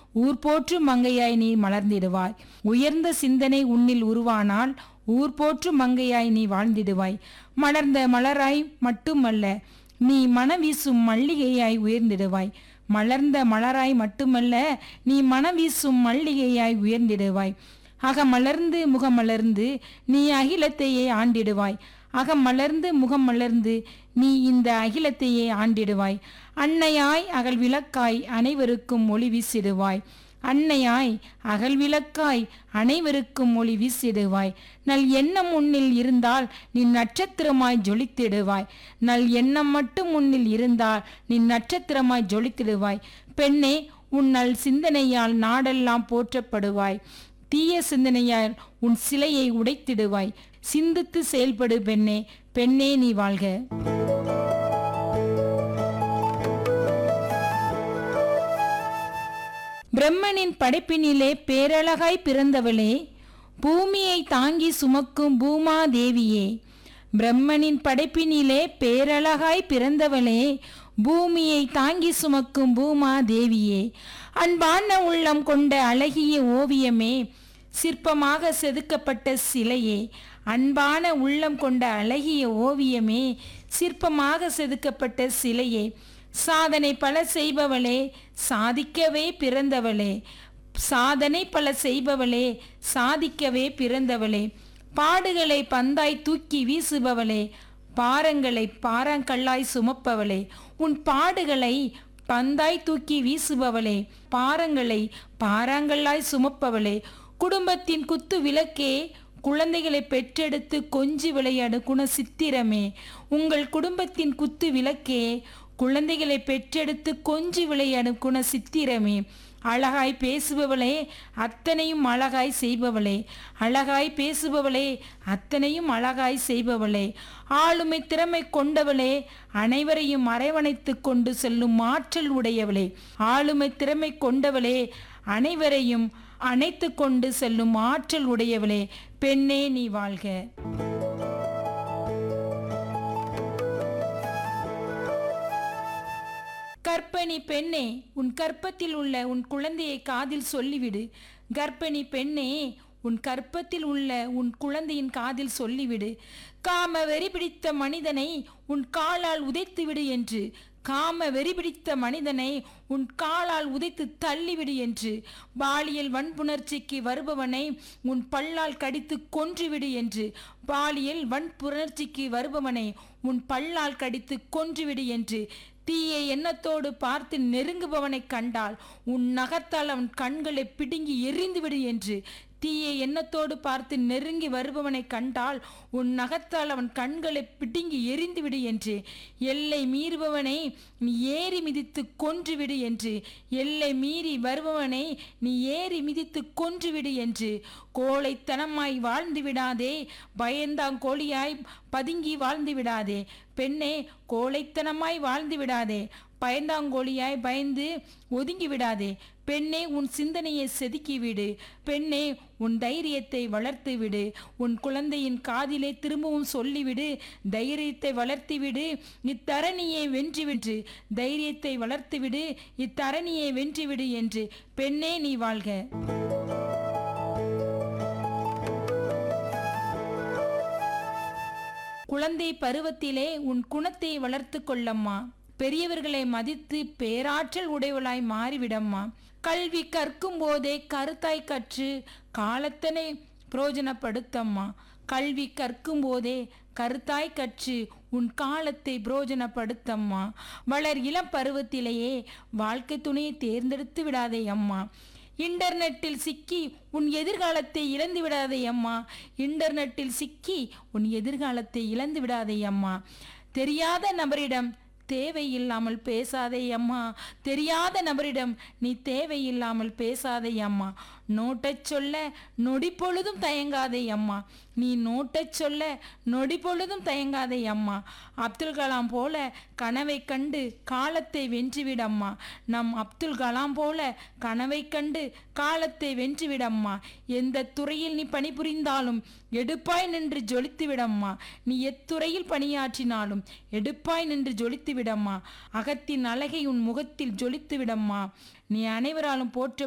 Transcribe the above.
ஊர் போற்றும் மங்கையாய் நீ மலர்ந்திடுவாய் உயர்ந்த சிந்தனை உன்னில் உருவானால் ஊர் போற்றும் மங்கையாய் நீ வாழ்ந்திடுவாய் மலர்ந்த மலராய் மட்டுமல்ல நீ மனம் வீசும் மல்லிகையாய் உயர்ந்திடுவாய் மலர்ந்த மலராய் மட்டுமல்ல நீ மனம் வீசும் மல்லிகையாய் உயர்ந்திடுவாய் அகமலர்ந்து முகமலர்ந்து நீ அகிலத்தையே ஆண்டிடுவாய் அகமலர்ந்து முகமலர்ந்து நீ இந்த அகிலத்தையே ஆண்டிடுவாய் அன்னையாய் அகல் விளக்காய் அனைவருக்கும் ஒளி வீசிடுவாய் அன்னையாய் அகல் விளக்காய் அனைவருக்கும் ஒளி வீசிடுவாய் நல் எண்ணம் உன்னில் இருந்தால் நீ நட்சத்திரமாய் ஜொலித்திடுவாய் நல் எண்ணம் மட்டும் உன்னில் இருந்தால் நீ நட்சத்திரமாய் ஜொலித்திடுவாய் பெண்ணே உன் நல் சிந்தனையால் நாடெல்லாம் போற்றப்படுவாய் தீய சிந்தனையால் உன் சிலையை உடைத்திடுவாய் சிந்தித்து செயல்படு பெண்ணே பெண்ணே நீ வாழ்க பிரம்மனின் படைப்பினிலே பேரழகாய் பிறந்தவளே பூமியை தாங்கி சுமக்கும் பூமாதேவியே பிரம்மனின் படைப்பினிலே பேரழகாய் பிறந்தவளே பூமியை தாங்கி சுமக்கும் பூமா தேவியே அன்பான உள்ளம் கொண்ட அழகிய ஓவியமே சிற்பமாக செதுக்கப்பட்ட சிலையே அன்பான உள்ளம் கொண்ட அழகிய ஓவியமே சிற்பமாக செதுக்கப்பட்ட சிலையே சாதனை பல செய்பவளே சாதிக்கவே பிறந்தவளே சாதனை பல செய்பவளே சாதிக்கவே பிறந்தவளே பாடுகளை பந்தாய் தூக்கி வீசுபவளே பாரங்களை பாறாங்கல்லாய் சுமப்பவளே உன் பாடுகளை பந்தாய் தூக்கி வீசுபவளே பாரங்களை பாறாங்கல்லாய் சுமப்பவளே குடும்பத்தின் குத்து விளக்கே குழந்தைகளை பெற்றெடுத்து கொஞ்சி விளையாடு குண சித்திரமே உங்கள் குடும்பத்தின் குத்து விளக்கே குழந்தைகளை பெற்றெடுத்து கொஞ்சி விளையாடும் குண சித்திரமே அழகாய் பேசுபவளே அத்தனையும் அழகாய் செய்பவளே அழகாய் பேசுபவளே அத்தனையும் அழகாய் செய்பவளே ஆளுமை திறமை கொண்டவளே அனைவரையும் அரவணைத்து கொண்டு செல்லும் ஆற்றல் உடையவளே ஆளுமை திறமை கொண்டவளே அனைவரையும் அணைத்து கொண்டு செல்லும் ஆற்றல் உடையவளே பெண்ணே நீ வாழ்க கற்பனி பெண்ணே உன் கற்பத்தில் உள்ள உன் குழந்தையை காதில் சொல்லிவிடு கர்ப்பிணி பெண்ணே உன் கற்பத்தில் உள்ள உன் குழந்தையின் காதில் சொல்லிவிடு காம வெறி பிடித்த மனிதனை உன் காலால் உதைத்துவிடு என்று காம வெறி பிடித்த மனிதனை உன் காலால் உதைத்து தள்ளிவிடு என்று பாலியல் வன்புணர்ச்சிக்கு வருபவனை உன் பல்லால் கடித்து கொன்றுவிடு என்று பாலியல் வன்புணர்ச்சிக்கு வருபவனை உன் பல்லால் கடித்து கொன்றுவிடு என்று தீய எண்ணத்தோடு பார்த்து நெருங்குபவனைக் கண்டால் உன் நகத்தால் அவன் கண்களை பிடுங்கி எரிந்துவிடு என்று தீய எண்ணத்தோடு பார்த்து நெருங்கி வருபவனை கண்டால் உன் நகத்தால் அவன் கண்களை பிடுங்கி எரிந்துவிடு என்று எல்லை மீறுபவனை நீ ஏறி மிதித்து கொன்றுவிடு என்று எல்லை மீறி வருபவனை நீ ஏறி மிதித்து கொன்றுவிடு என்று கோழைத்தனமாய் வாழ்ந்து விடாதே பயந்தாங்கோழியாய் பதுங்கி வாழ்ந்து விடாதே பெண்ணே கோழைத்தனமாய் வாழ்ந்து விடாதே பயந்தாங்கோழியாய் பயந்து ஒதுங்கி விடாதே பெண்ணே உன் சிந்தனையை செதுக்கிவிடு பெண்ணே உன் தைரியத்தை வளர்த்து விடு உன் குழந்தையின் காதிலே திரும்பவும் சொல்லிவிடு தைரியத்தை வளர்த்துவிடு இத்தரணியை வென்றுவிடு தைரியத்தை வளர்த்துவிடு இத்தரணியை வென்றுவிடு என்று பெண்ணே நீ வாழ்க குழந்தை பருவத்திலே உன் குணத்தை வளர்த்து கொள்ளம்மா பெரியவர்களை மதித்து பேராற்றல் உடையவளாய் மாறிவிடம்மா கல்வி கற்கும் போதே கருத்தாய் கற்று காலத்தனை புரோஜனப்படுத்தம்மா கல்வி கற்கும் போதே கருத்தாய் கற்று உன் காலத்தை புரோஜனப்படுத்தம்மா வளர் இளம் பருவத்திலேயே வாழ்க்கை துணையை தேர்ந்தெடுத்து விடாதே அம்மா இன்டர்நெட்டில் சிக்கி உன் எதிர்காலத்தை இழந்து விடாதே அம்மா இன்டர்நெட்டில் சிக்கி உன் எதிர்காலத்தை இழந்து விடாதே அம்மா தெரியாத நபரிடம் தேவையில்லாமல் பேசாதே அம்மா தெரியாத நபரிடம் நீ தேவையில்லாமல் பேசாதே அம்மா நோட்டச் சொல்ல நொடி பொழுதும் தயங்காதே அம்மா நீ நோட்டச் சொல்ல நொடி பொழுதும் தயங்காதே அம்மா அப்துல் கலாம் போல கனவை கண்டு காலத்தை வென்றுவிடம்மா நம் அப்துல் கலாம் போல கனவை கண்டு காலத்தை வென்றுவிடம்மா எந்த துறையில் நீ பணிபுரிந்தாலும் எடுப்பாய் நின்று ஜொலித்து விடம்மா நீ எத்துறையில் பணியாற்றினாலும் எடுப்பாய் நின்று ஜொலித்து விடம்மா அகத்தின் அழகை உன் முகத்தில் ஜொலித்து விடம்மா நீ அனைவராலும் போற்ற